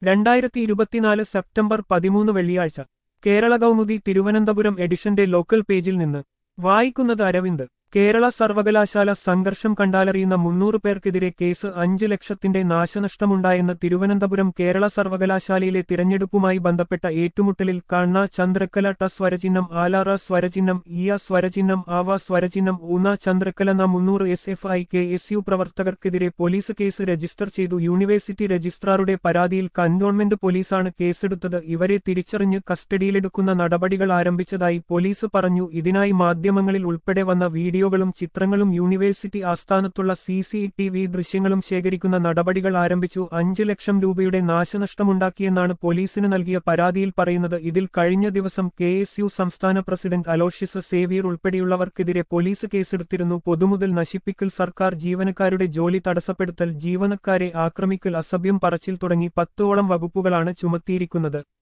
രണ്ടായിരത്തി ഇരുപത്തിനാല് സെപ്റ്റംബർ പതിമൂന്ന് വെള്ളിയാഴ്ച കേരള കൗമുദി തിരുവനന്തപുരം എഡിഷന്റെ ലോക്കൽ പേജിൽ നിന്ന് വായിക്കുന്നത് അരവിന്ദ് കേരള സർവകലാശാല സംഘർഷം കണ്ടാലറിയുന്ന മുന്നൂറ് പേർക്കെതിരെ കേസ് അഞ്ച് ലക്ഷത്തിന്റെ നാശനഷ്ടമുണ്ടായെന്ന് തിരുവനന്തപുരം കേരള സർവകലാശാലയിലെ തിരഞ്ഞെടുപ്പുമായി ബന്ധപ്പെട്ട ഏറ്റുമുട്ടലിൽ കണ്ണ ചന്ദ്രക്കല ട സ്വരചിഹ്നം ആലാറ സ്വരചിഹ്നം ഇയ സ്വരചിഹ്നം ആവ സ്വരചിഹ്നം ഊന ചന്ദ്രക്കല ന മുന്നൂറ് S F I K S U പ്രവർത്തകർക്കെതിരെ പോലീസ് കേസ് രജിസ്റ്റർ ചെയ്തു യൂണിവേഴ്സിറ്റി രജിസ്ട്രാറുടെ പരാതിയിൽ കന്റോൺമെന്റ് പോലീസാണ് കേസെടുത്തത് ഇവരെ തിരിച്ചറിഞ്ഞ് കസ്റ്റഡിയിലെടുക്കുന്ന നടപടികൾ ആരംഭിച്ചതായി പോലീസ് പറഞ്ഞു ഇതിനായി മാധ്യമങ്ങളിൽ ഉൾപ്പെടെ വന്ന വീഡിയോകളും ചിത്രങ്ങളും യൂണിവേഴ്സിറ്റി ആസ്ഥാനത്തുള്ള സി സി ടി വി ദൃശ്യങ്ങളും ശേഖരിക്കുന്ന നടപടികൾ ആരംഭിച്ചു അഞ്ച് ലക്ഷം രൂപയുടെ നാശനഷ്ടമുണ്ടാക്കിയെന്നാണ് പോലീസിന് നൽകിയ പരാതിയിൽ പറയുന്നത് ഇതിൽ കഴിഞ്ഞ ദിവസം കെ എസ് യു സംസ്ഥാന പ്രസിഡന്റ് അലോഷ്യസ് സേവിയർ ഉൾപ്പെടെയുള്ളവർക്കെതിരെ പോലീസ് കേസെടുത്തിരുന്നു പൊതുമുതൽ നശിപ്പിക്കൽ സർക്കാർ ജീവനക്കാരുടെ ജോലി തടസ്സപ്പെടുത്തൽ ജീവനക്കാരെ ആക്രമിക്കൽ അസഭ്യം പറച്ചിൽ തുടങ്ങി പത്തോളം വകുപ്പുകളാണ് ചുമത്തിയിരിക്കുന്നത്